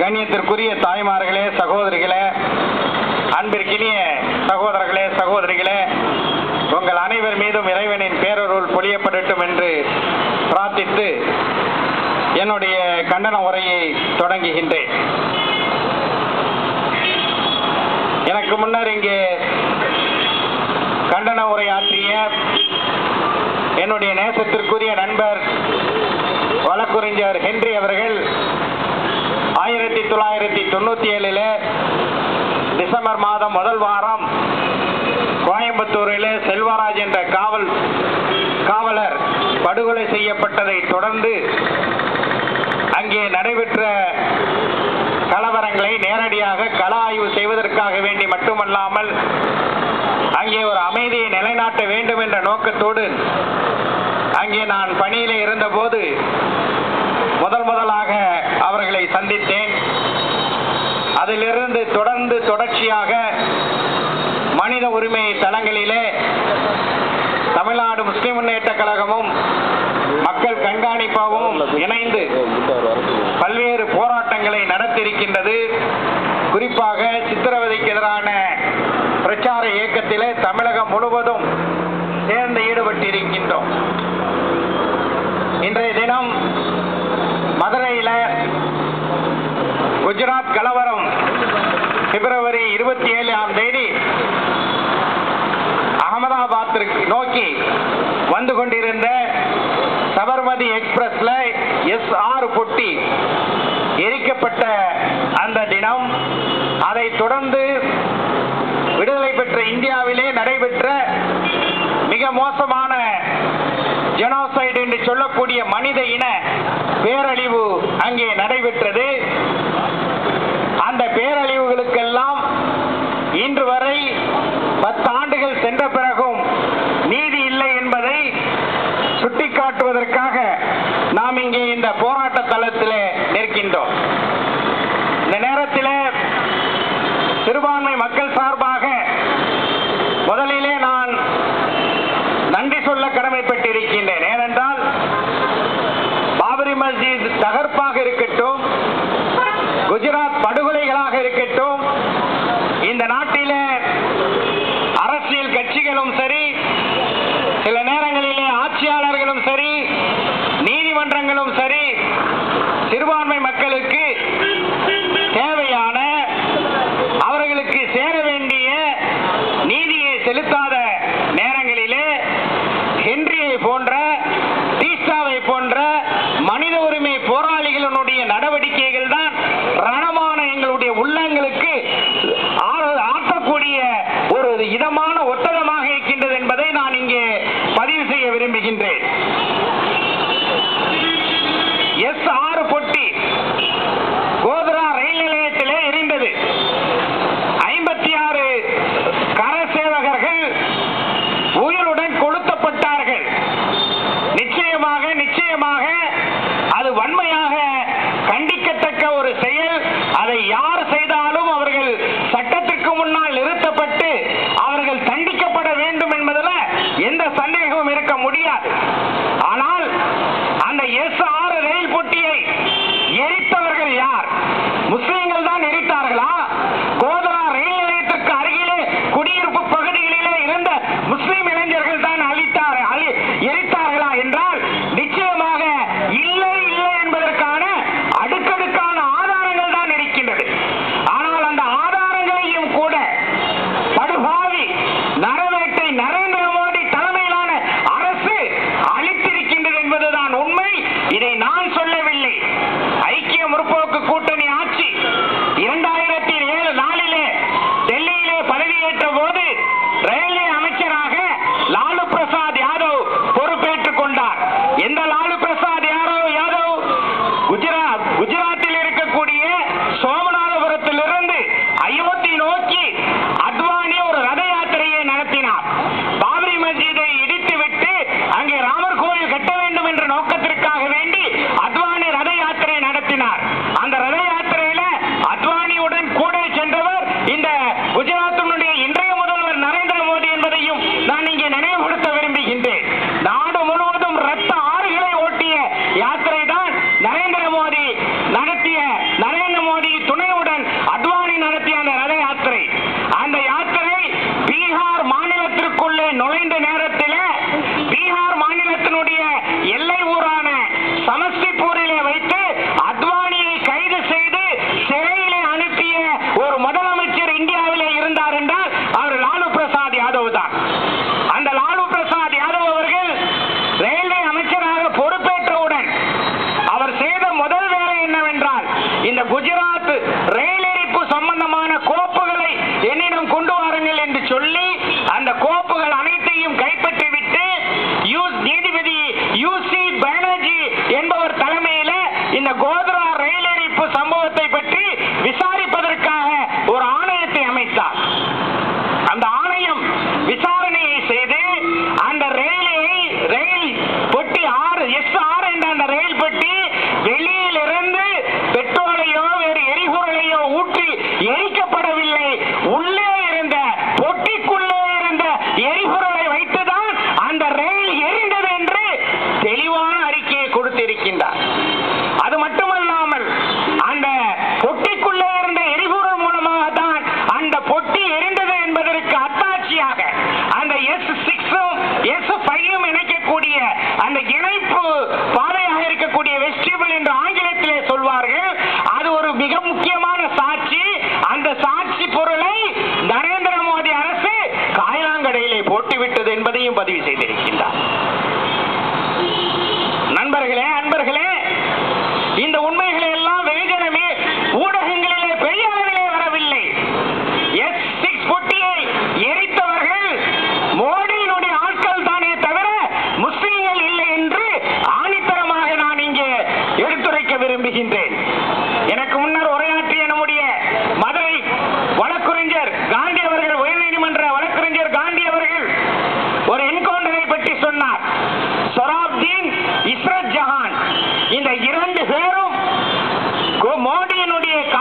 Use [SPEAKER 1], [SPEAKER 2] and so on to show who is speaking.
[SPEAKER 1] கண்ணியத்திற்குரிய தாய்மார்களே சகோதரிகளே அன்பிற்கினிய சகோதரர்களே சகோதரிகளே உங்கள் அனைவர் மீதும் இறைவனின் பேரருள் பொழியப்படட்டும் என்று பிரார்த்தித்து என்னுடைய கண்டன உரையை தொடங்குகின்றேன் எனக்கு முன்னர் இங்கே கண்டன உரையாற்றிய என்னுடைய நேசத்திற்குரிய நண்பர் வழக்குரைஞர் ஹென்றி அவர்கள் ஆயிரத்தி தொள்ளாயிரத்தி தொண்ணூத்தி ஏழுல டிசம்பர் மாதம் முதல் வாரம் கோயம்புத்தூரில் செல்வராஜ் என்ற காவல் காவலர் படுகொலை செய்யப்பட்டதை தொடர்ந்து அங்கே நடைபெற்ற கலவரங்களை நேரடியாக கள ஆய்வு செய்வதற்காக வேண்டி மட்டுமல்லாமல் அங்கே ஒரு அமைதியை நிலைநாட்ட வேண்டும் என்ற நோக்கத்தோடு அங்கே நான் பணியிலே இருந்தபோது முதல் முதலாக அவர்களை சந்தித்தேன் அதிலிருந்து தொடர்ந்து தொடர்ச்சியாக மனித உரிமை தளங்களிலே தமிழ்நாடு முஸ்லிம் முன்னேற்ற கழகமும் மக்கள் கண்காணிப்பாகவும் இணைந்து பல்வேறு போராட்டங்களை நடத்தியிருக்கின்றது குறிப்பாக சித்திரவதைக்கு எதிரான பிரச்சார இயக்கத்திலே தமிழகம் முழுவதும் சேர்ந்து ஈடுபட்டிருக்கின்றோம் இன்றைய தினம் மதுரையில குஜராத் கலவரம் பிப்ரவரி இருபத்தி ஏழாம் தேதி அகமதாபாத்திற்கு நோக்கி வந்து கொண்டிருந்த சபர்மதி எக்ஸ்பிரஸ்ல எஸ் ஆறு பொட்டி எரிக்கப்பட்ட அந்த தினம் அதை தொடர்ந்து விடுதலை பெற்ற இந்தியாவிலே நடைபெற்ற மிக மோசமான ஜெனோசைடு என்று சொல்லக்கூடிய மனித இன பேரழிவு அங்கே நடைபெற்றது அந்த பேரழிவுகளுக்கெல்லாம் இன்று வரை பத்து ஆண்டுகள் சென்ற பிறகும் நீதி இல்லை என்பதை சுட்டிக்காட்டுவதற்காக நாம் இங்கே இந்த போராட்ட தளத்திலே நிற்கின்றோம் இந்த நேரத்தில் சிறுபான்மை மக்கள் சார்பாக முதலிலே நான் நன்றி சொல்ல கடமைப்பட்டிருக்கின்றேன் ஏனென்றால் பாபரி மஸ்ஜித் தகர்ப்பாக இருக்கட்டும் குஜராத் படுகொலைகளாக இருக்கட்டும் இந்த நாட்டிலே அரசியல் கட்சிகளும் சரி சில நேரங்களிலே ஆட்சியாளர்களும் சரி நீதிமன்றங்களும் சரி சிறுபான்மை மக்களுக்கு தேவையான அவர்களுக்கு சேர வேண்டிய நீதியை செலுத்தாத நேரங்களிலே ஹென்ரியை போன்ற தீஸ்டாவை போன்ற மனித உரிமை போராளிகளுடைய நடவடிக்கைகள் தான் ரணமான எங்களுடைய உள்ளங்களுக்கு மிக முக்கியமான சாட்சி அந்த சாட்சி பொருளை நரேந்திர மோடி அரசு காயலாங்கடையிலே போட்டுவிட்டது என்பதையும் பதிவு செய்திருக்கின்றார் நண்பர்களே அன்பர்களே இந்த உண்மைகளை எல்லாம் வெகுஜனமே ஊடகங்களிலே பெரிய அளவிலே வரவில்லை எஸ் சிக்ஸ் பொட்டியை எரித்தவர்கள் மோடியினுடைய ஆட்கள் தானே தவிர முஸ்லிம்கள் இல்லை என்று ஆணித்தரமாக நான் இங்கே எடுத்துரைக்க விரும்புகின்றேன் எனக்கு முன்னர் உரையாற்றிய நம்முடைய மதுரை வழக்குரைஞர் காந்தி அவர்கள் உயர்நீதிமன்ற வழக்குரைஞர் காந்தி அவர்கள் ஒரு என்கவுண்டரை பற்றி சொன்னார் சொராப்தீன் இஸ்ரத் ஜஹான் இந்த இரண்டு பேரும் கோ- மோடியினுடைய